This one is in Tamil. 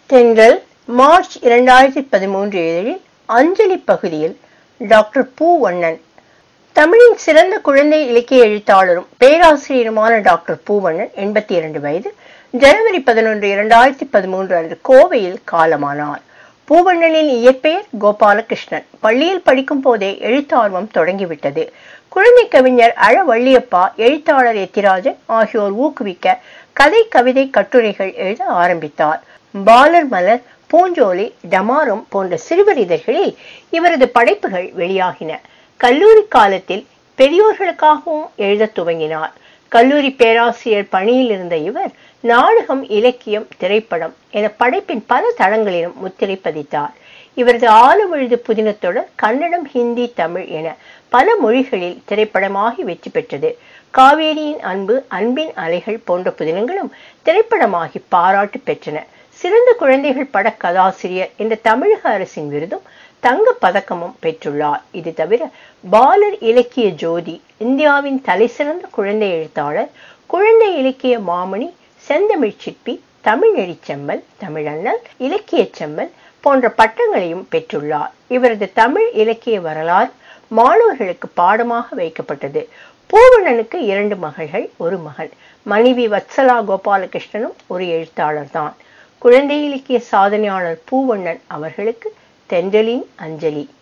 தென்றல் மார்ச் இரண்டாயிரத்தி பதிமூன்று இதழில் அஞ்சலி பகுதியில் டாக்டர் பூவண்ணன் தமிழின் சிறந்த குழந்தை இலக்கிய எழுத்தாளரும் பேராசிரியருமான டாக்டர் பூவண்ணன் எண்பத்தி இரண்டு வயது ஜனவரி பதினொன்று இரண்டாயிரத்தி பதிமூன்று அன்று கோவையில் காலமானார் பூவண்ணனின் இயற்பெயர் கோபாலகிருஷ்ணன் பள்ளியில் படிக்கும் போதே எழுத்தார்வம் தொடங்கிவிட்டது குழந்தை கவிஞர் அழ வள்ளியப்பா எழுத்தாளர் எத்திராஜன் ஆகியோர் ஊக்குவிக்க கதை கவிதை கட்டுரைகள் எழுத ஆரம்பித்தார் பாலர் மலர் பூஞ்சோலி டமாரம் போன்ற சிறுவர் இதழ்களில் இவரது படைப்புகள் வெளியாகின கல்லூரி காலத்தில் பெரியோர்களுக்காகவும் எழுதத் துவங்கினார் கல்லூரி பேராசிரியர் பணியில் இருந்த இவர் நாடகம் இலக்கியம் திரைப்படம் என படைப்பின் பல தளங்களிலும் முத்திரை பதித்தார் இவரது ஆலவிழுது புதினத்தொடர் கன்னடம் ஹிந்தி தமிழ் என பல மொழிகளில் திரைப்படமாகி வெற்றி பெற்றது காவேரியின் அன்பு அன்பின் அலைகள் போன்ற புதினங்களும் திரைப்படமாகி பாராட்டு பெற்றன சிறந்த குழந்தைகள் பட கதாசிரியர் என்ற தமிழக அரசின் விருதும் தங்க பதக்கமும் பெற்றுள்ளார் இது தவிர பாலர் இலக்கிய ஜோதி இந்தியாவின் தலைசிறந்த குழந்தை எழுத்தாளர் குழந்தை இலக்கிய மாமணி செந்தமிழ் சிற்பி தமிழ் செம்மல் தமிழண்ணல் இலக்கிய செம்மல் போன்ற பட்டங்களையும் பெற்றுள்ளார் இவரது தமிழ் இலக்கிய வரலாறு மாணவர்களுக்கு பாடமாக வைக்கப்பட்டது பூவண்ணனுக்கு இரண்டு மகள்கள் ஒரு மகன் மனைவி வத்சலா கோபாலகிருஷ்ணனும் ஒரு எழுத்தாளர் தான் குழந்தை இலக்கிய சாதனையாளர் பூவண்ணன் அவர்களுக்கு தென்றலின் அஞ்சலி